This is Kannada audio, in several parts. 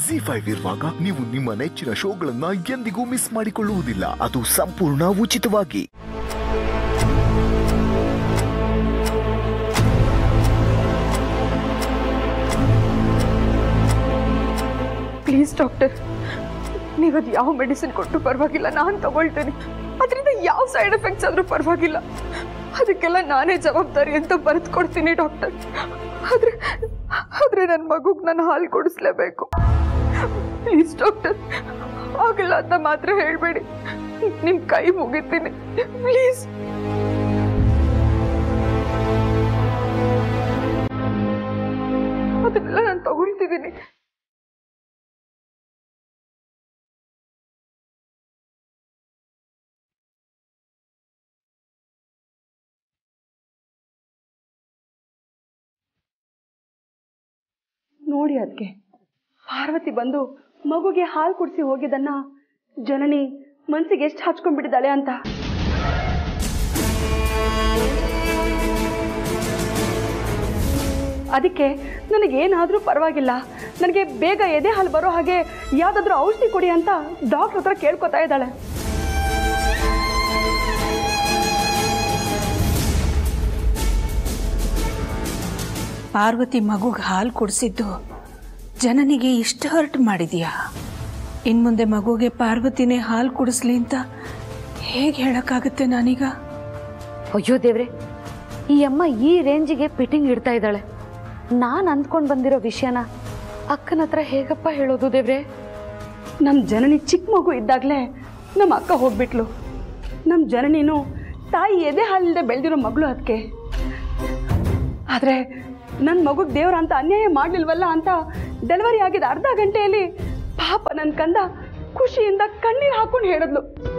ಜಿ ಫೈವ್ ಇರುವಾಗ ನೀವು ನಿಮ್ಮ ನೆಚ್ಚಿನ ಶೋಗಳನ್ನ ಎಂದಿಗೂ ಮಿಸ್ ಮಾಡಿಕೊಳ್ಳುವುದಿಲ್ಲ ಅದು ಸಂಪೂರ್ಣ ಉಚಿತವಾಗಿ ಪ್ಲೀಸ್ ಡಾಕ್ಟರ್ ನೀವದು ಯಾವ ಮೆಡಿಸಿನ್ ಕೊಟ್ಟು ಪರವಾಗಿಲ್ಲ ನಾನು ತಗೊಳ್ತೇನೆ ಅದರಿಂದ ಯಾವ ಸೈಡ್ ಎಫೆಕ್ಟ್ಸ್ ಆದರೂ ಪರವಾಗಿಲ್ಲ ಅದಕ್ಕೆಲ್ಲ ನಾನೇ ಜವಾಬ್ದಾರಿ ಅಂತ ಬರೆದು ಕೊಡ್ತೀನಿ ಡಾಕ್ಟರ್ ಆದರೆ ಆದರೆ ನನ್ನ ಮಗುಗೆ ನಾನು ಹಾಲು ಕೊಡಿಸ್ಲೇಬೇಕು ಪ್ಲೀಸ್ ಡಾಕ್ಟರ್ ಆಗಿಲ್ಲ ಅಂತ ಮಾತ್ರ ಹೇಳಬೇಡಿ ನಿಮ್ಮ ಕೈ ಮುಗಿತೀನಿ ಪ್ಲೀಸ್ ಅದನ್ನೆಲ್ಲ ನಾನು ತಗೊಳ್ತಿದ್ದೀನಿ ನೋಡಿ ಅದಕ್ಕೆ ಪಾರ್ವತಿ ಬಂದು ಮಗುಗೆ ಹಾಲು ಕುಡಿಸಿ ಹೋಗಿದ್ದನ್ನ ಜನನಿ ಮನ್ಸಿಗೆ ಎಷ್ಟು ಹಚ್ಕೊಂಡ್ಬಿಟ್ಟಿದ್ದಾಳೆ ಅಂತ ಅದಕ್ಕೆ ನನಗೇನಾದರೂ ಪರವಾಗಿಲ್ಲ ನನಗೆ ಬೇಗ ಎದೆ ಹಾಲು ಬರೋ ಹಾಗೆ ಯಾವುದಾದ್ರೂ ಔಷಧಿ ಕೊಡಿ ಅಂತ ಡಾಕ್ಟ್ರ್ ಹತ್ರ ಕೇಳ್ಕೊತಾ ಇದ್ದಾಳೆ ಪಾರ್ವತಿ ಮಗುಗೆ ಹಾಲು ಕುಡಿಸಿದ್ದು ಜನನಿಗೆ ಇಷ್ಟು ಹರ್ಟ್ ಮಾಡಿದ್ಯಾ ಇನ್ನು ಮುಂದೆ ಮಗುಗೆ ಪಾರ್ವತಿನೇ ಹಾಲು ಕುಡಿಸ್ಲಿ ಅಂತ ಹೇಗೆ ಹೇಳೋಕ್ಕಾಗುತ್ತೆ ನಾನೀಗ ಅಯ್ಯೋ ದೇವ್ರೆ ಈ ಅಮ್ಮ ಈ ರೇಂಜಿಗೆ ಫಿಟ್ಟಿಂಗ್ ಇಡ್ತಾ ಇದ್ದಾಳೆ ನಾನು ಅಂದ್ಕೊಂಡು ಬಂದಿರೋ ವಿಷಯನ ಅಕ್ಕನ ಹತ್ರ ಹೇಗಪ್ಪ ಹೇಳೋದು ದೇವ್ರೆ ನಮ್ಮ ಜನನಿ ಚಿಕ್ಕ ಮಗು ಇದ್ದಾಗಲೇ ನಮ್ಮ ಅಕ್ಕ ಹೋಗ್ಬಿಟ್ಲು ನಮ್ಮ ಜನನಿನು ತಾಯಿ ಎದೆ ಹಾಲಿಲ್ಲದೆ ಬೆಳೆದಿರೋ ಮಗಳು ಅದಕ್ಕೆ ಆದರೆ ನನ್ನ ಮಗುಗೆ ದೇವ್ರ ಅಂತ ಅನ್ಯಾಯ ಮಾಡಲಿಲ್ವಲ್ಲ ಅಂತ ಡೆಲಿವರಿ ಆಗಿದ ಅರ್ಧ ಗಂಟೆಯಲ್ಲಿ ಪಾಪ ನನ್ನ ಕಂದ ಖುಷಿಯಿಂದ ಕಣ್ಣೀರು ಹಾಕೊಂಡು ಹೇಳಿದ್ಲು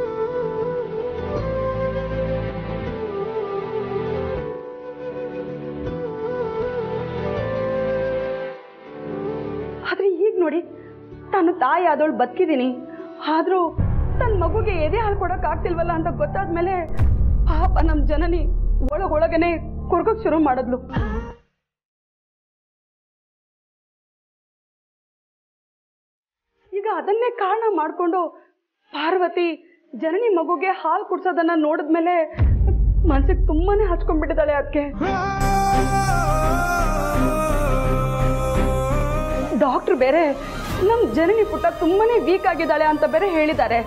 ಆದ್ರೆ ಈಗ ನೋಡಿ ನಾನು ತಾಯಿ ಆದವಳು ಬದುಕಿದ್ದೀನಿ ಆದರೂ ತನ್ನ ಮಗುಗೆ ಎದೆ ಹಾಲು ಕೊಡೋಕೆ ಆಗ್ತಿಲ್ವಲ್ಲ ಅಂತ ಗೊತ್ತಾದ್ಮೇಲೆ ಪಾಪ ನಮ್ಮ ಜನನಿ ಒಳಗೊಳಗನೆ ಕೊರ್ಗೋಕ್ ಶುರು ಮಾಡಿದ್ಲು ಈಗ ಅದನ್ನೇ ಕಾರಣ ಮಾಡಿಕೊಂಡು ಪಾರ್ವತಿ ಜನನಿ ಮಗುಗೆ ಹಾಲು ಕುಡ್ಸೋದನ್ನ ನೋಡಿದ್ಮೇಲೆ ಮನ್ಸಿಗೆ ತುಂಬಾನೇ ಹಚ್ಕೊಂಡ್ಬಿಟ್ಟಿದ್ದಾಳೆ ಅದಕ್ಕೆ ಡಾಕ್ಟರ್ ಬೇರೆ ನಮ್ ಜನನಿ ಪುಟ್ಟ ತುಂಬಾನೇ ವೀಕ್ ಆಗಿದ್ದಾಳೆ ಅಂತ ಬೇರೆ ಹೇಳಿದ್ದಾರೆ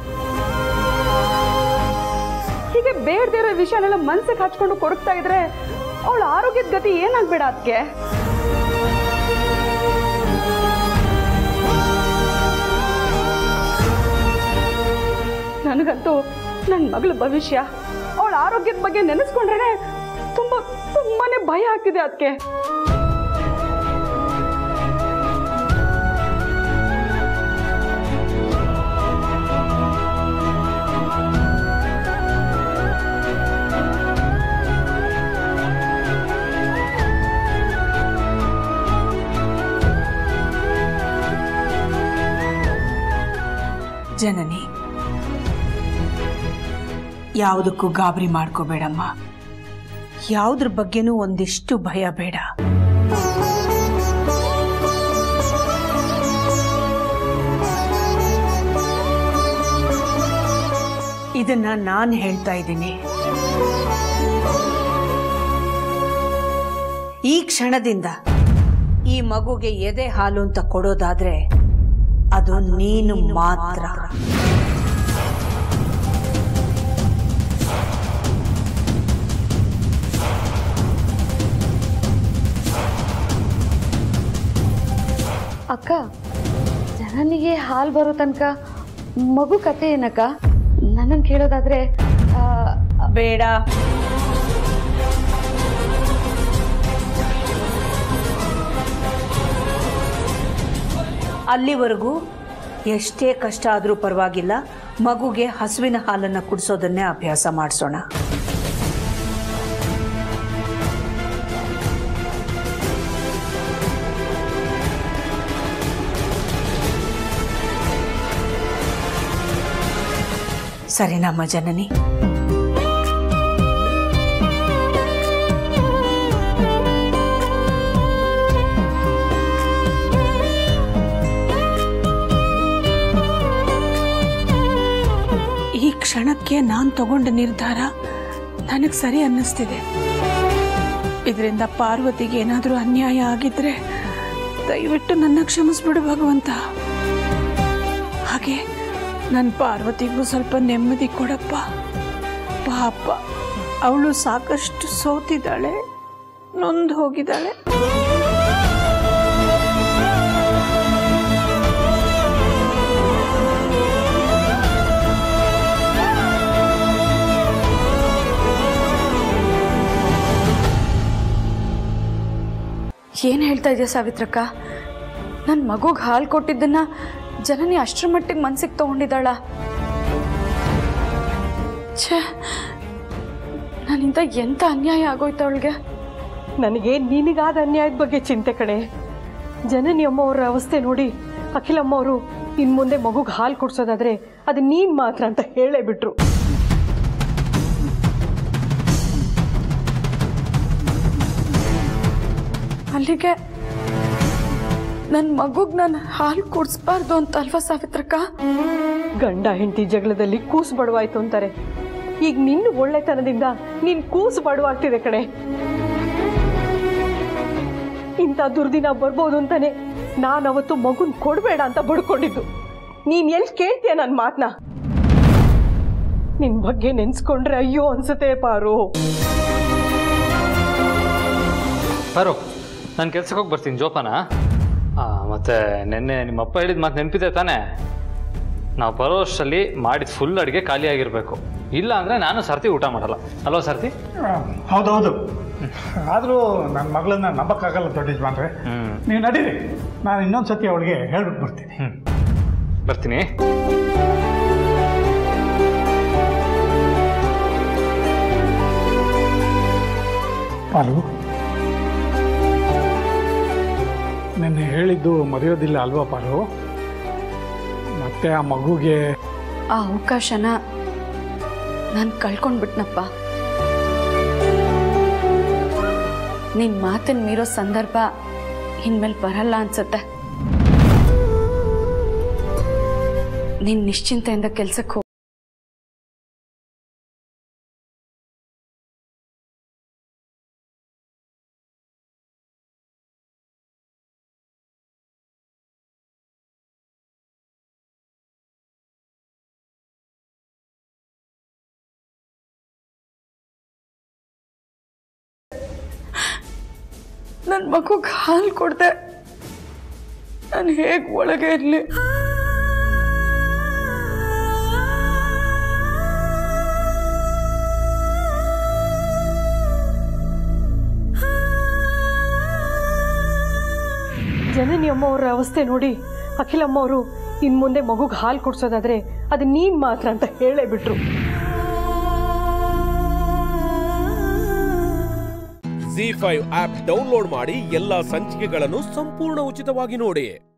ಹೀಗೆ ಬೇಡದೇ ಇರೋ ವಿಷಯನೆಲ್ಲ ಮನ್ಸಿಗೆ ಹಚ್ಕೊಂಡು ಕೊರಗ್ತಾ ಇದ್ರೆ ಅವಳ ಆರೋಗ್ಯದ ಗತಿ ಏನಾಗ್ಬೇಡ ಅದಕ್ಕೆ ನನಗಂತೂ ನನ್ನ ಮಗಳ ಭವಿಷ್ಯ ಅವಳ ಆರೋಗ್ಯದ ಬಗ್ಗೆ ನೆನೆಸ್ಕೊಂಡ್ರೆ ತುಂಬಾ ತುಂಬಾನೇ ಭಯ ಆಗ್ತಿದೆ ಅದಕ್ಕೆ ಜನನಿ ಯಾವುದಕ್ಕೂ ಗಾಬರಿ ಮಾಡ್ಕೋಬೇಡಮ್ಮ ಯಾವುದ್ರ ಬಗ್ಗೆನೂ ಒಂದಿಷ್ಟು ಭಯ ಬೇಡ ಇದನ್ನ ನಾನು ಹೇಳ್ತಾ ಇದ್ದೀನಿ ಈ ಕ್ಷಣದಿಂದ ಈ ಮಗುಗೆ ಎದೆ ಹಾಲು ಅಂತ ಕೊಡೋದಾದ್ರೆ ಅದು ನೀನು ಮಾತ್ರ ಅಕ್ಕ ಜನನಿಗೆ ಹಾಲು ಬರೋ ತನಕ ಮಗು ಕತೆ ಏನಕ್ಕ ನನ್ನನ್ನು ಕೇಳೋದಾದ್ರೆ ಆ, ಬೇಡ ಅಲ್ಲಿವರೆಗೂ ಎಷ್ಟೇ ಕಷ್ಟ ಆದರೂ ಪರವಾಗಿಲ್ಲ ಮಗುಗೆ ಹಸುವಿನ ಹಾಲನ್ನು ಕುಡಿಸೋದನ್ನೇ ಅಭ್ಯಾಸ ಮಾಡಿಸೋಣ ಸರಿನಮ್ಮ ಜನನಿ ಕ್ಷಣಕ್ಕೆ ನಾನು ತಗೊಂಡ ನಿರ್ಧಾರ ನನಗೆ ಸರಿ ಅನ್ನಿಸ್ತಿದೆ ಇದರಿಂದ ಪಾರ್ವತಿಗೆ ಏನಾದರೂ ಅನ್ಯಾಯ ಆಗಿದ್ರೆ ದಯವಿಟ್ಟು ನನ್ನ ಕ್ಷಮಿಸ್ಬಿಡು ಭಗವಂತ ಹಾಗೆ ನನ್ನ ಪಾರ್ವತಿಗೂ ಸ್ವಲ್ಪ ನೆಮ್ಮದಿ ಕೊಡಪ್ಪ ಪಾಪ ಅವಳು ಸಾಕಷ್ಟು ಸೋತಿದ್ದಾಳೆ ನೊಂದು ಹೋಗಿದ್ದಾಳೆ ಏನು ಹೇಳ್ತಾ ಇದೆಯಾ ಸಾವಿತ್ರಕ್ಕ ನನ್ನ ಮಗುಗೆ ಹಾಲು ಕೊಟ್ಟಿದ್ದನ್ನ ಜನನಿ ಅಷ್ಟರ ಮಟ್ಟಿಗೆ ಮನ್ಸಿಗೆ ತಗೊಂಡಿದ್ದಾಳ ಛೇ ನನ್ನಿಂದ ಎಂಥ ಅನ್ಯಾಯ ಆಗೋಯ್ತು ಅವಳಿಗೆ ನನಗೆ ನಿನಗಾದ ಅನ್ಯಾಯದ ಬಗ್ಗೆ ಚಿಂತೆ ಕಣೆ ಜನನಿ ಅಮ್ಮವ್ರ ಅವಸ್ಥೆ ನೋಡಿ ಅಖಿಲಮ್ಮ ಅವರು ಇನ್ ಮುಂದೆ ಮಗುಗೆ ಹಾಲು ಕೊಡ್ಸೋದಾದ್ರೆ ಅದು ನೀನ್ ಮಾತ್ರ ಅಂತ ಹೇಳೇ ಬಿಟ್ರು ಅಲ್ಲಿಗೆ ನನ್ನ ಮಗುಗೆ ನಾನು ಹಾಲು ಕುಡಿಸ್ಬಾರ್ದು ಅಂತ ಅಲ್ವಾ ಸಾವಿತ್ರಕ್ಕ ಗಂಡ ಹೆಂಡತಿ ಜಗಳದಲ್ಲಿ ಕೂಸು ಬಡವಾಯ್ತು ಅಂತಾರೆ ಈಗ ನಿನ್ನ ಒಳ್ಳೆತನದಿಂದ ನೀನ್ ಕೂಸು ಬಡವಾಗ್ತಿದೆ ಕಣೆ ಇಂಥ ದುರ್ದಿನ ಬರ್ಬೋದು ಅಂತಾನೆ ನಾನು ಅವತ್ತು ಮಗುನ್ ಕೊಡಬೇಡ ಅಂತ ಬಡ್ಕೊಂಡಿದ್ದು ನೀನ್ ಎಲ್ಲಿ ಕೇಳ್ತೀಯ ನನ್ನ ಮಾತನ್ನ ನಿನ್ ಬಗ್ಗೆ ನೆನ್ಸ್ಕೊಂಡ್ರೆ ಅಯ್ಯೋ ಅನ್ಸುತ್ತೆ ಪಾರು ಬರೋ ನಾನು ಕೆಲ್ಸಕ್ಕೆ ಹೋಗಿ ಬರ್ತೀನಿ ಜೋಪಾನ ಆ, ಮತ್ತೆ ನಿನ್ನೆ ನಿಮ್ಮ ಅಪ್ಪ ಹೇಳಿದ ಮಾತು ನೆನಪಿದೆ ತಾನೇ ನಾವು ಬರೋ ಅಷ್ಟರಲ್ಲಿ ಮಾಡಿದ ಫುಲ್ ಅಡುಗೆ ಖಾಲಿ ಆಗಿರಬೇಕು ಇಲ್ಲ ಅಂದರೆ ನಾನು ಸರ್ತಿ ಊಟ ಮಾಡಲ್ಲ ಅಲ್ವಾ ಸರ್ತಿ ಹೌದೌದು ಆದರೂ ನನ್ನ ಮಗಳನ್ನ ನಂಬಕ್ಕಾಗಲ್ಲ ದೊಡ್ಡ ಯಜಮಾನ್ರೆ ಹ್ಞೂ ನೀವು ನಡೀರಿ ನಾನು ಇನ್ನೊಂದು ಸತಿ ಅವಳಿಗೆ ಹೇಳ್ಬಿಟ್ಟು ಬರ್ತೀನಿ ಹ್ಞೂ ಬರ್ತೀನಿ ಪಾಲು ನಿನ್ನೆ ಹೇಳಿದ್ದು ಮರೆಯೋದಿಲ್ಲ ಅಲ್ವಾ ಪಾಲು ಮತ್ತೆ ಆ ಮಗುಗೆ ಆ ಅವಕಾಶನ ನಾನು ಕಳ್ಕೊಂಡ್ಬಿಟ್ನಪ್ಪ ನಿನ್ನ ಮಾತನ್ನ ಮೀರೋ ಸಂದರ್ಭ ಇನ್ಮೇಲೆ ಬರಲ್ಲ ಅನ್ಸತ್ತೆ ನೀನು ನಿಶ್ಚಿಂತೆಯಿಂದ ಕೆಲ್ಸಕ್ಕೆ ಹೋಗು ನನ್ನ ಮಗುಗೆ ಹಾಲು ಕೊಡ್ದೆ ನಾನು ಹೇಗೆ ಒಳಗೆ ಇರಲಿ ಜನನಿ ಅಮ್ಮವ್ರ ಅವಸ್ಥೆ ನೋಡಿ ಅಖಿಲಮ್ಮ ಅವರು ಇನ್ ಮುಂದೆ ಮಗುಗೆ ಹಾಲು ಕೊಡ್ಸೋದಾದ್ರೆ ಅದು ನೀನ್ ಮಾತ್ರ ಅಂತ ಹೇಳೇ ಬಿಟ್ರು ಜಿ ಫೈವ್ ಆಪ್ ಡೌನ್ಲೋಡ್ ಮಾಡಿ ಎಲ್ಲಾ ಸಂಚಿಕೆಗಳನ್ನು ಸಂಪೂರ್ಣ ಉಚಿತವಾಗಿ ನೋಡಿ